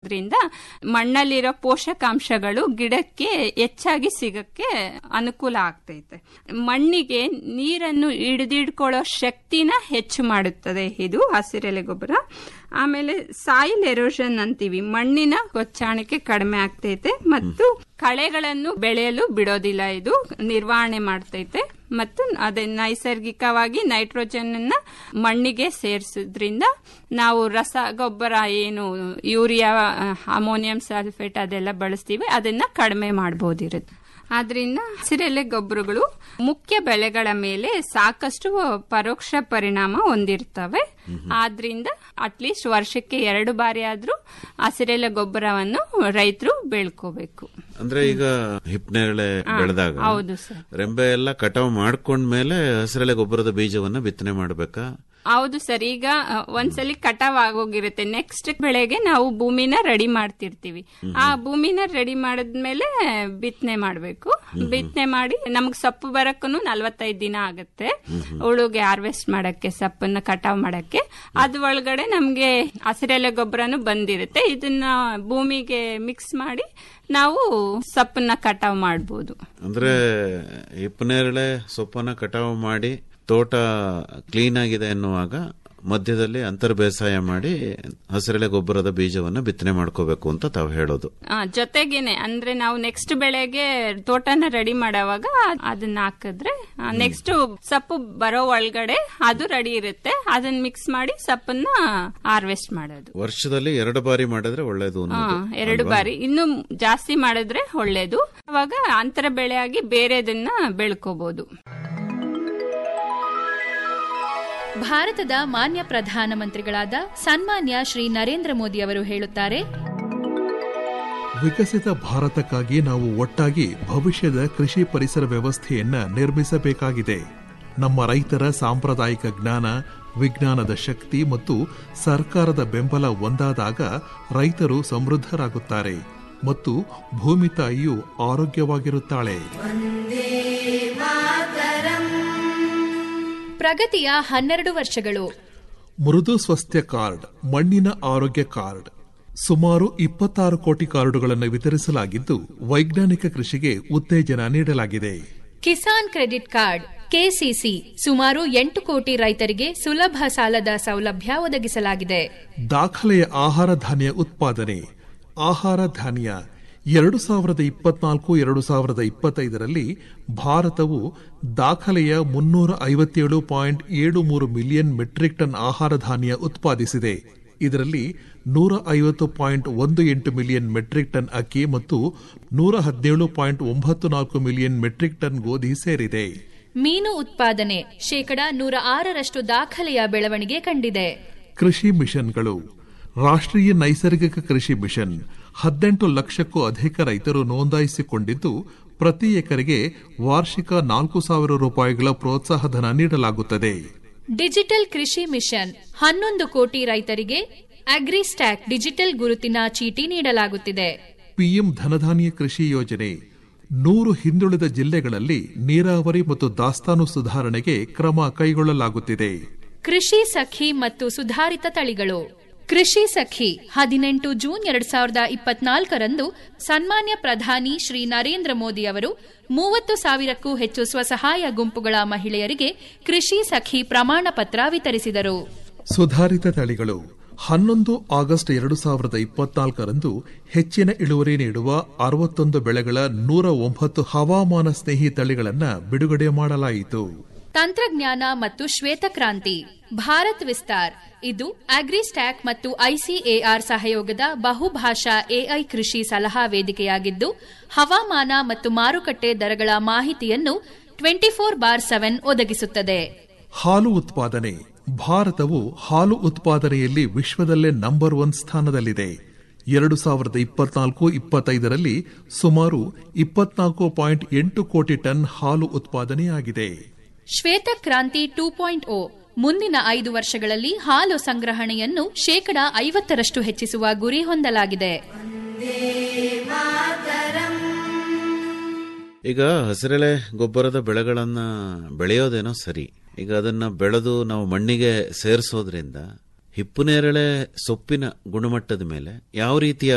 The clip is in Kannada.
ಮಾಡೋದ್ರಿಂದ ಮಣ್ಣಲ್ಲಿರೋ ಪೋಷಕಾಂಶಗಳು ಗಿಡಕ್ಕೆ ಹೆಚ್ಚಾಗಿ ಸಿಗಕ್ಕೆ ಅನುಕೂಲ ಆಗ್ತೈತೆ ಮಣ್ಣಿಗೆ ನೀರನ್ನು ಹಿಡಿದಿಡ್ಕೊಳ್ಳೋ ಶಕ್ತಿನ ಹೆಚ್ಚು ಮಾಡುತ್ತದೆ ಇದು ಹಸಿರೆಲೆ ಗೊಬ್ಬರ ಆಮೇಲೆ ಸಾಯಿಲ್ ಎರೋಷನ್ ಅಂತೀವಿ ಮಣ್ಣಿನ ಕೊಚ್ಚಾಣಿಕೆ ಕಡಿಮೆ ಆಗ್ತೈತೆ ಮತ್ತು ಕಳೆಗಳನ್ನು ಬೆಳೆಯಲು ಬಿಡೋದಿಲ್ಲ ಇದು ನಿರ್ವಹಣೆ ಮಾಡ್ತೈತೆ ಮತ್ತು ಅದೇ ನೈಸರ್ಗಿಕವಾಗಿ ನೈಟ್ರೋಜನ್ ಅನ್ನ ಮಣ್ಣಿಗೆ ಸೇರಿಸೋದ್ರಿಂದ ನಾವು ರಸಗೊಬ್ಬರ ಏನು ಯೂರಿಯಾ ಅಮೋನಿಯಂ ಸಲ್ಫೇಟ್ ಅದೆಲ್ಲ ಬಳಸ್ತೀವಿ ಅದನ್ನ ಕಡಿಮೆ ಮಾಡಬಹುದಿರುತ್ತೆ ಆದ್ರಿಂದ ಹಸಿರೆಲೆ ಗೊಬ್ಬರಗಳು ಮುಖ್ಯ ಬೆಳೆಗಳ ಮೇಲೆ ಸಾಕಷ್ಟು ಪರೋಕ್ಷ ಪರಿಣಾಮ ಹೊಂದಿರ್ತವೆ ಆದ್ರಿಂದ ಅಟ್ಲೀಸ್ಟ್ ವರ್ಷಕ್ಕೆ ಎರಡು ಬಾರಿ ಆದ್ರೂ ಹಸಿರೆಲೆ ಗೊಬ್ಬರವನ್ನು ರೈತರು ಬೆಳ್ಕೋಬೇಕು ಅಂದ್ರೆ ಈಗ ಹಿಪ್ನೇರಳೆ ಬೆಳೆದಾಗ ಹೌದು ಸರ್ ರೆಂಬೆ ಎಲ್ಲ ಕಟಾವು ಮಾಡ್ಕೊಂಡ್ಮೇಲೆ ಹಸಿರೆಲೆ ಗೊಬ್ಬರದ ಬೀಜವನ್ನ ಬಿತ್ತನೆ ಮಾಡ್ಬೇಕಾ ಹೌದು ಸರ್ ಈಗ ಅ, ಒಂದ್ಸಲಿ ಕಟಾವ್ ಆಗೋಗಿರುತ್ತೆ ನೆಕ್ಸ್ಟ್ ಬೆಳೆಗೆ ನಾವು ಭೂಮಿನ ರೆಡಿ ಮಾಡ್ತಿರ್ತೀವಿ ಆ ಭೂಮಿನ ರೆಡಿ ಮಾಡಿದ್ಮೇಲೆ ಬಿತ್ತನೆ ಮಾಡ್ಬೇಕು ಬಿತ್ತನೆ ಮಾಡಿ ನಮ್ಗ್ ಸೊಪ್ಪು ಬರಕ್ಕೂ ನಲ್ವತ್ತೈದು ದಿನ ಆಗುತ್ತೆ ಉಳುಗೆ ಹಾರ್ವೆಸ್ಟ್ ಮಾಡಕ್ಕೆ ಸೊಪ್ಪನ್ನ ಕಟಾವ್ ಮಾಡಕ್ಕೆ ಅದ್ ಒಳಗಡೆ ನಮ್ಗೆ ಹಸಿರೆಲೆ ಗೊಬ್ಬರನು ಬಂದಿರುತ್ತೆ ಇದನ್ನ ಭೂಮಿಗೆ ಮಿಕ್ಸ್ ಮಾಡಿ ನಾವು ಸೊಪ್ಪನ್ನ ಕಟಾವ್ ಮಾಡ್ಬೋದು ಅಂದ್ರೆ ಹಿಪ್ಪನೇರಳೆ ಸೊಪ್ಪನ್ನ ಕಟಾವು ಮಾಡಿ ತೋಟ ಕ್ಲೀನ್ ಆಗಿದೆ ಎನ್ನುವಾಗ ಮಧ್ಯದಲ್ಲಿ ಅಂತರ್ ಬೇಸಾಯ ಮಾಡಿ ಹಸಿರೆಲೆ ಗೊಬ್ಬರದ ಬೀಜವನ್ನ ಬಿತ್ತನೆ ಮಾಡ್ಕೋಬೇಕು ಅಂತ ತಾವು ಹೇಳೋದು ಆ, ಜೊತೆಗೇನೆ ಅಂದ್ರೆ ನಾವು ನೆಕ್ಸ್ಟ್ ಬೆಳೆಗೆ ತೋಟನ ರೆಡಿ ಮಾಡೋವಾಗ ಅದನ್ನ ಹಾಕಿದ್ರೆ ನೆಕ್ಸ್ಟ್ ಸೊಪ್ಪು ಬರೋ ಒಳಗಡೆ ಅದು ರೆಡಿ ಇರುತ್ತೆ ಅದನ್ನ ಮಿಕ್ಸ್ ಮಾಡಿ ಸೊಪ್ಪನ್ನ ಹಾರ್ವೆಸ್ಟ್ ಮಾಡೋದು ವರ್ಷದಲ್ಲಿ ಎರಡು ಬಾರಿ ಮಾಡಿದ್ರೆ ಒಳ್ಳೇದು ಆ, ಅನ್ನೋದು ಎರಡು ಅಲ್ವಾ? ಬಾರಿ ಇನ್ನು ಜಾಸ್ತಿ ಮಾಡಿದ್ರೆ ಒಳ್ಳೇದು ಅವಾಗ ಅಂತರ ಬೆಳೆಯಾಗಿ ಬೇರೆದನ್ನ ಬೆಳ್ಕೋಬಹುದು ಭಾರತದ ಮಾನ್ಯ ಪ್ರಧಾನಮಂತ್ರಿಗಳಾದ ಸನ್ಮಾನ್ಯ ಶ್ರೀ ನರೇಂದ್ರ ಮೋದಿ ಅವರು ಹೇಳುತ್ತಾರೆ ವಿಕಸಿತ ಭಾರತಕ್ಕಾಗಿ ನಾವು ಒಟ್ಟಾಗಿ ಭವಿಷ್ಯದ ಕೃಷಿ ಪರಿಸರ ವ್ಯವಸ್ಥೆಯನ್ನ ನಿರ್ಮಿಸಬೇಕಾಗಿದೆ ನಮ್ಮ ರೈತರ ಸಾಂಪ್ರದಾಯಿಕ ಜ್ಞಾನ ವಿಜ್ಞಾನದ ಶಕ್ತಿ ಮತ್ತು ಸರ್ಕಾರದ ಬೆಂಬಲ ಒಂದಾದಾಗ ರೈತರು ಸಮೃದ್ಧರಾಗುತ್ತಾರೆ ಮತ್ತು ಭೂಮಿ ತಾಯಿಯು ಆರೋಗ್ಯವಾಗಿರುತ್ತಾಳೆ ಪ್ರಗತಿಯ ಹನ್ನೆರಡು ವರ್ಷಗಳು ಮೃದು ಸ್ವಾಸ್ಥ್ಯ ಕಾರ್ಡ್ ಮಣ್ಣಿನ ಆರೋಗ್ಯ ಕಾರ್ಡ್ ಸುಮಾರು ಇಪ್ಪತ್ತಾರು ಕೋಟಿ ಕಾರ್ಡುಗಳನ್ನು ವಿತರಿಸಲಾಗಿದ್ದು ವೈಜ್ಞಾನಿಕ ಕೃಷಿಗೆ ಉತ್ತೇಜನ ನೀಡಲಾಗಿದೆ ಕಿಸಾನ್ ಕ್ರೆಡಿಟ್ ಕಾರ್ಡ್ ಕೆಸಿಸಿ ಸುಮಾರು ಎಂಟು ಕೋಟಿ ರೈತರಿಗೆ ಸುಲಭ ಸಾಲದ ಸೌಲಭ್ಯ ಒದಗಿಸಲಾಗಿದೆ ದಾಖಲೆಯ ಆಹಾರ ಧಾನ್ಯ ಉತ್ಪಾದನೆ ಆಹಾರ ಧಾನ್ಯ ಎರಡು ಸಾವಿರದ ಇಪ್ಪತ್ನಾಲ್ಕು ಎರಡು ಸಾವಿರದ ಇಪ್ಪತ್ತೈದರಲ್ಲಿ ಭಾರತವು ದಾಖಲೆಯ ಮುನ್ನೂರ ಐವತ್ತೇಳು ಪಾಯಿಂಟ್ ಏಳು ಮೂರು ಮಿಲಿಯನ್ ಮೆಟ್ರಿಕ್ ಟನ್ ಆಹಾರ ಧಾನ್ಯ ಉತ್ಪಾದಿಸಿದೆ ಇದರಲ್ಲಿ ನೂರ ಐವತ್ತು ಪಾಯಿಂಟ್ ಒಂದು ಎಂಟು ಮಿಲಿಯನ್ ಮೆಟ್ರಿಕ್ ಟನ್ ಅಕ್ಕಿ ಮತ್ತು ನೂರ ಹದಿನೇಳು ಪಾಯಿಂಟ್ ಒಂಬತ್ತು ನಾಲ್ಕು ಮಿಲಿಯನ್ ಮೆಟ್ರಿಕ್ ಟನ್ ಗೋಧಿ ಸೇರಿದೆ ಮೀನು ಉತ್ಪಾದನೆ ಶೇಕಡ ನೂರ ಆರರಷ್ಟು ದಾಖಲೆಯ ಬೆಳವಣಿಗೆ ಕಂಡಿದೆ ಕೃಷಿ ಮಿಷನ್ಗಳು ರಾಷ್ಟ್ರೀಯ ನೈಸರ್ಗಿಕ ಕೃಷಿ ಮಿಷನ್ ಹದಿನೆಂಟು ಲಕ್ಷಕ್ಕೂ ಅಧಿಕ ರೈತರು ನೋಂದಾಯಿಸಿಕೊಂಡಿದ್ದು ಪ್ರತಿ ಎಕರೆಗೆ ವಾರ್ಷಿಕ ನಾಲ್ಕು ಸಾವಿರ ರೂಪಾಯಿಗಳ ಪ್ರೋತ್ಸಾಹಧನ ನೀಡಲಾಗುತ್ತದೆ ಡಿಜಿಟಲ್ ಕೃಷಿ ಮಿಷನ್ ಹನ್ನೊಂದು ಕೋಟಿ ರೈತರಿಗೆ ಅಗ್ರಿಸ್ಟ್ಯಾಕ್ ಡಿಜಿಟಲ್ ಗುರುತಿನ ಚೀಟಿ ನೀಡಲಾಗುತ್ತಿದೆ ಪಿಎಂ ಧನಧಾನ್ಯ ಕೃಷಿ ಯೋಜನೆ ನೂರು ಹಿಂದುಳಿದ ಜಿಲ್ಲೆಗಳಲ್ಲಿ ನೀರಾವರಿ ಮತ್ತು ದಾಸ್ತಾನು ಸುಧಾರಣೆಗೆ ಕ್ರಮ ಕೈಗೊಳ್ಳಲಾಗುತ್ತಿದೆ ಕೃಷಿ ಸಖಿ ಮತ್ತು ಸುಧಾರಿತ ತಳಿಗಳು ಕೃಷಿ ಸಖಿ ಹದಿನೆಂಟು ಜೂನ್ ಎರಡ್ ಸಾವಿರದ ಇಪ್ಪತ್ನಾಲ್ಕರಂದು ಸನ್ಮಾನ್ಯ ಪ್ರಧಾನಿ ಶ್ರೀ ನರೇಂದ್ರ ಮೋದಿ ಅವರು ಮೂವತ್ತು ಸಾವಿರಕ್ಕೂ ಹೆಚ್ಚು ಸ್ವಸಹಾಯ ಗುಂಪುಗಳ ಮಹಿಳೆಯರಿಗೆ ಕೃಷಿ ಸಖಿ ಪ್ರಮಾಣ ಪತ್ರ ವಿತರಿಸಿದರು ಸುಧಾರಿತ ತಳಿಗಳು ಹನ್ನೊಂದು ಆಗಸ್ಟ್ ಎರಡು ಸಾವಿರದ ಇಪ್ಪತ್ನಾಲ್ಕರಂದು ಹೆಚ್ಚಿನ ಇಳುವರಿ ನೀಡುವ ಅರವತ್ತೊಂದು ಬೆಳೆಗಳ ನೂರ ಒಂಬತ್ತು ಹವಾಮಾನ ಸ್ನೇಹಿ ತಳಿಗಳನ್ನು ಬಿಡುಗಡೆ ಮಾಡಲಾಯಿತು ತಂತ್ರಜ್ಞಾನ ಮತ್ತು ಶ್ವೇತಕ್ರಾಂತಿ ಭಾರತ್ ವಿಸ್ತಾರ್ ಇದು ಅಗ್ರಿಸ್ಟ್ಯಾಕ್ ಮತ್ತು ಐಸಿಎಆರ್ ಸಹಯೋಗದ ಬಹುಭಾಷಾ ಎಐ ಕೃಷಿ ಸಲಹಾ ವೇದಿಕೆಯಾಗಿದ್ದು ಹವಾಮಾನ ಮತ್ತು ಮಾರುಕಟ್ಟೆ ದರಗಳ ಮಾಹಿತಿಯನ್ನು ಟ್ವೆಂಟಿ ಫೋರ್ ಬಾರ್ ಸೆವೆನ್ ಒದಗಿಸುತ್ತದೆ ಹಾಲು ಉತ್ಪಾದನೆ ಭಾರತವು ಹಾಲು ಉತ್ಪಾದನೆಯಲ್ಲಿ ವಿಶ್ವದಲ್ಲೇ ನಂಬರ್ ಒನ್ ಸ್ಥಾನದಲ್ಲಿದೆ ಎರಡು ಸಾವಿರದ ಇಪ್ಪತ್ನಾಲ್ಕು ಇಪ್ಪತ್ತೈದರಲ್ಲಿ ಸುಮಾರು ಇಪ್ಪತ್ನಾಲ್ಕು ಪಾಯಿಂಟ್ ಎಂಟು ಕೋಟಿ ಟನ್ ಹಾಲು ಉತ್ಪಾದನೆಯಾಗಿದೆ ಶ್ವೇತಕ್ರಾಂತಿ ಟೂ ಪಾಯಿಂಟ್ ಓ ಮುಂದಿನ ಐದು ವರ್ಷಗಳಲ್ಲಿ ಹಾಲು ಸಂಗ್ರಹಣೆಯನ್ನು ಶೇಕಡ ಐವತ್ತರಷ್ಟು ಹೆಚ್ಚಿಸುವ ಗುರಿ ಹೊಂದಲಾಗಿದೆ ಈಗ ಹಸಿರೆಲೆ ಗೊಬ್ಬರದ ಬೆಳೆಗಳನ್ನ ಬೆಳೆಯೋದೇನೋ ಸರಿ ಈಗ ಅದನ್ನ ಬೆಳೆದು ನಾವು ಮಣ್ಣಿಗೆ ಸೇರಿಸೋದ್ರಿಂದ ಹಿಪ್ಪುನೇರಳೆ ಸೊಪ್ಪಿನ ಗುಣಮಟ್ಟದ ಮೇಲೆ ಯಾವ ರೀತಿಯ